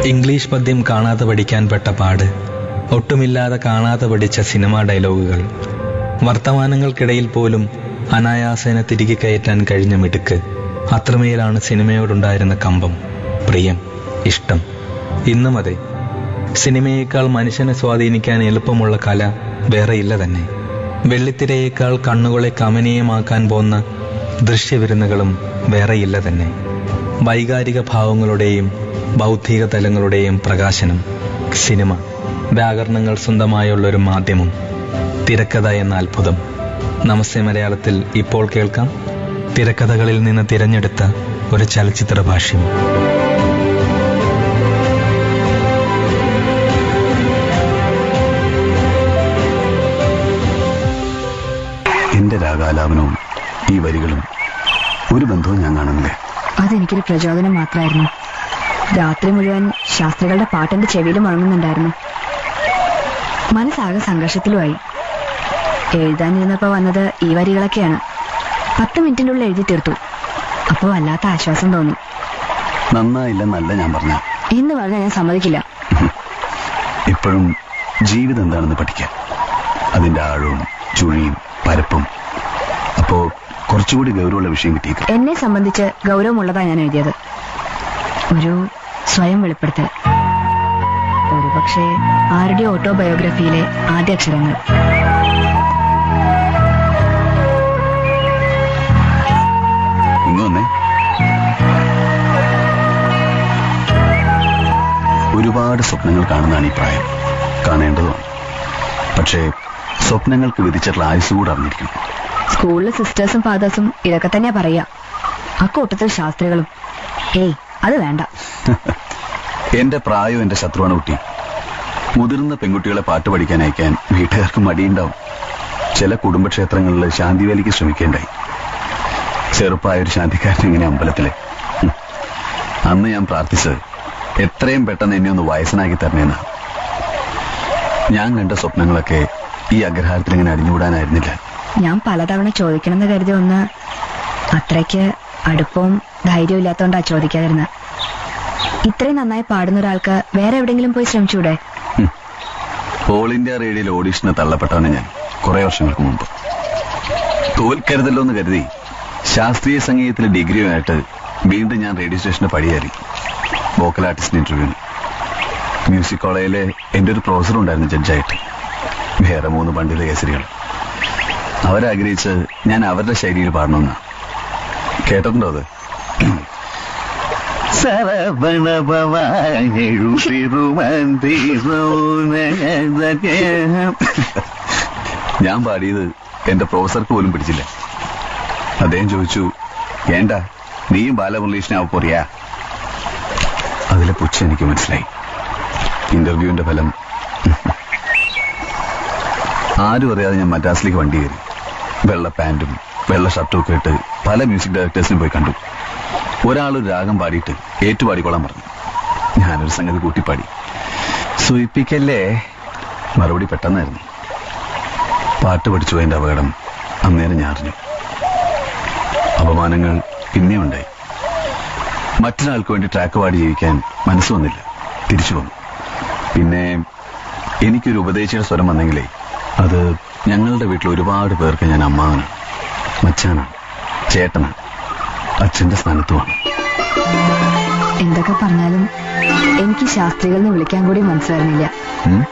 English പദ്യം കാണാതെ പഠിക്കാൻ പെട്ട പാട് ഒട്ടുമില്ലാതെ കാണാതെ പഠിച്ച സിനിമാ ഡയലോഗുകൾ വർത്തമാനങ്ങൾക്കിടയിൽ പോലും അനായാസേന തിരികെ കയറ്റാൻ കഴിഞ്ഞ മിടുക്ക് അത്രമേലാണ് സിനിമയോടുണ്ടായിരുന്ന കമ്പം പ്രിയം ഇഷ്ടം ഇന്നും അതെ സിനിമയേക്കാൾ മനുഷ്യനെ സ്വാധീനിക്കാൻ എളുപ്പമുള്ള കല വേറെയില്ല തന്നെ വെള്ളിത്തിരയേക്കാൾ കണ്ണുകളെ കമനീയമാക്കാൻ പോന്ന ദൃശ്യവിരുന്നുകളും വേറെയില്ല തന്നെ വൈകാരിക ഭാവങ്ങളുടെയും ബൗദ്ധിക തലങ്ങളുടെയും പ്രകാശനം സിനിമ വ്യാകരണങ്ങൾ സ്വന്തമായുള്ള ഒരു മാധ്യമം തിരക്കഥ എന്ന അത്ഭുതം നമസ്തേ മലയാളത്തിൽ ഇപ്പോൾ കേൾക്കാം തിരക്കഥകളിൽ നിന്ന് തിരഞ്ഞെടുത്ത ഒരു ചലച്ചിത്ര ഭാഷ്യം എന്റെ രാഗാലാപനവും ഈ വരികളും ഒരു ബന്ധവും ഞാൻ കാണുന്നില്ല അതെനിക്കൊരു പ്രചോദനം മാത്രമായിരുന്നു രാത്രി മുഴുവൻ ശാസ്ത്രികളുടെ പാട്ടെന്റെ ചെവിയിൽ മുഴങ്ങുന്നുണ്ടായിരുന്നു മനസ്സാകെ സംഘർഷത്തിലുമായി എഴുതാനിരുന്നപ്പോ വന്നത് ഈ വരികളൊക്കെയാണ് പത്ത് മിനിറ്റിന്റെ ഉള്ളിൽ എഴുതി തീർത്തു അപ്പോൾ വല്ലാത്ത ആശ്വാസം തോന്നി നന്നായില്ലെന്നല്ല ഞാൻ പറഞ്ഞ എന്ന് പറഞ്ഞാൽ ഞാൻ സമ്മതിക്കില്ല ഇപ്പോഴും ജീവിതം എന്താണെന്ന് പഠിക്കാം അതിന്റെ ആഴവും ചുഴിയും പരപ്പും അപ്പോ കുറച്ചുകൂടി ഗൗരവമുള്ള വിഷയം കിട്ടിയേക്കും എന്നെ സംബന്ധിച്ച് ഗൗരവമുള്ളതാ ഞാൻ എഴുതിയത് ഒരു സ്വയം വെളിപ്പെടുത്തൽ ഒരുപക്ഷെ ആരുടെ ഓട്ടോബയോഗ്രഫിയിലെ ആദ്യ അക്ഷരങ്ങൾ ഇങ്ങ് വന്നേ ഒരുപാട് സ്വപ്നങ്ങൾ കാണുന്നതാണ് ഈ പ്രായം കാണേണ്ടതുമാണ് പക്ഷേ സ്വപ്നങ്ങൾക്ക് വിധിച്ചിട്ടുള്ള ആയുസ് കൂടെ അറിഞ്ഞിരിക്കണം സ്കൂളിലെ സിസ്റ്റേഴ്സും ഫാദേഴ്സും ഇതൊക്കെ തന്നെയാ പറയാ അക്കൂട്ടത്തിൽ ശാസ്ത്രികളും ഏയ് അത് വേണ്ട എന്റെ പ്രായം എന്റെ ശത്രുവാണ് കുട്ടി മുതിർന്ന പെൺകുട്ടികളെ പാട്ട് പഠിക്കാൻ അയക്കാൻ വീട്ടുകാർക്ക് മടിയുണ്ടാവും ചില കുടുംബക്ഷേത്രങ്ങളിൽ ശാന്തിവേലിക്ക് ശ്രമിക്കേണ്ടായി ചെറുപ്പായ ഒരു ശാന്തിക്കാരൻ ഇങ്ങനെ അമ്പലത്തില് ഹും. അന്ന് ഞാൻ പ്രാർത്ഥിച്ചത് എത്രയും പെട്ടെന്ന് എന്നെ ഒന്ന് വയസ്സനാക്കി തരണേന്ന് ഞാൻ കണ്ട സ്വപ്നങ്ങളൊക്കെ ഈ അഗ്രഹാരത്തിൽ ഇങ്ങനെ അടിഞ്ഞുകൂടാനായിരുന്നില്ല ഞാൻ പലതവണ ചോദിക്കണമെന്ന് കരുതി ഒന്ന് അത്രയ്ക്ക് അടുപ്പവും ധൈര്യവും ഇല്ലാത്തോണ്ടാ ചോദിക്കാതിരുന്ന ഇത്രയും നന്നായി പാടുന്ന ഒരാൾക്ക് വേറെ എവിടെയെങ്കിലും പോയി ശ്രമിച്ചൂടെ ഓൾ ഇന്ത്യ റേഡിയോയിൽ ഓഡീഷന് തള്ളപ്പെട്ടവനെ ഞാൻ കുറെ വർഷങ്ങൾക്ക് മുമ്പ് തോൽക്കരുതല്ലോ എന്ന് കരുതി ശാസ്ത്രീയ സംഗീതത്തിലെ ഡിഗ്രിയുമായിട്ട് വീണ്ടും ഞാൻ റേഡിയോ സ്റ്റേഷന്റെ പടിയേറി വോക്കൽ ആർട്ടിസ്റ്റിന് ഇന്റർവ്യൂവിന് മ്യൂസിക് കോളേജിലെ എന്റെ ഒരു പ്രൊഫസർ ഉണ്ടായിരുന്നു ജഡ്ജായിട്ട് വേറെ മൂന്ന് പണ്ഡിത കേസരികൾ അവരാഗ്രഹിച്ച് ഞാൻ അവരുടെ ശൈലിയിൽ പാടണമെന്നാ കേട്ടിട്ടുണ്ടോ അത് ഞാൻ പാടിയത് എന്റെ പ്രൊഫസർക്ക് പോലും പിടിച്ചില്ല അദ്ദേഹം ചോദിച്ചു വേണ്ട നീയും ബാലമുരളീഷനാവ് പോറിയാ അതിലെ പുച്ഛ എനിക്ക് മനസ്സിലായി ഇന്റർവ്യൂവിന്റെ ഫലം ആരും അറിയാതെ ഞാൻ മദ്രാസിലേക്ക് വണ്ടി കയറി വെള്ള പാന്റും വെള്ള ഷർട്ടും ഒക്കെ ഇട്ട് പല മ്യൂസിക് ഡയറക്ടേഴ്സിനും പോയി കണ്ടു ഒരാളൊരു രാഗം പാടിയിട്ട് ഏറ്റുപാടിക്കോളാൻ പറഞ്ഞു ഞാനൊരു സംഗതി കൂട്ടിപ്പാടി സൂയിപ്പിക്കല്ലേ മറുപടി പെട്ടെന്നായിരുന്നു പാട്ട് പഠിച്ചു പോയതിന്റെ അപകടം അന്നേരം ഞാൻ അറിഞ്ഞു അപമാനങ്ങൾ പിന്നെയും ഉണ്ടായി മറ്റൊരാൾക്ക് വേണ്ടി ട്രാക്ക് പാടി ജീവിക്കാൻ മനസ്സ് വന്നില്ല തിരിച്ചു വന്നു പിന്നെ എനിക്കൊരു ഉപദേശിയുടെ സ്വരം വന്നെങ്കിലേ അത് ഞങ്ങളുടെ വീട്ടിൽ ഒരുപാട് പേർക്ക് ഞാൻ അമ്മാവനാണ് മച്ചാനാണ് ചേട്ടനാണ് അച്ഛന്റെ സ്ഥാനത്തുമാണ് എന്തൊക്കെ പറഞ്ഞാലും എനിക്ക് ശാസ്ത്രികൾ എന്ന് വിളിക്കാൻ കൂടി മനസ്സ് വരുന്നില്ല ഉം?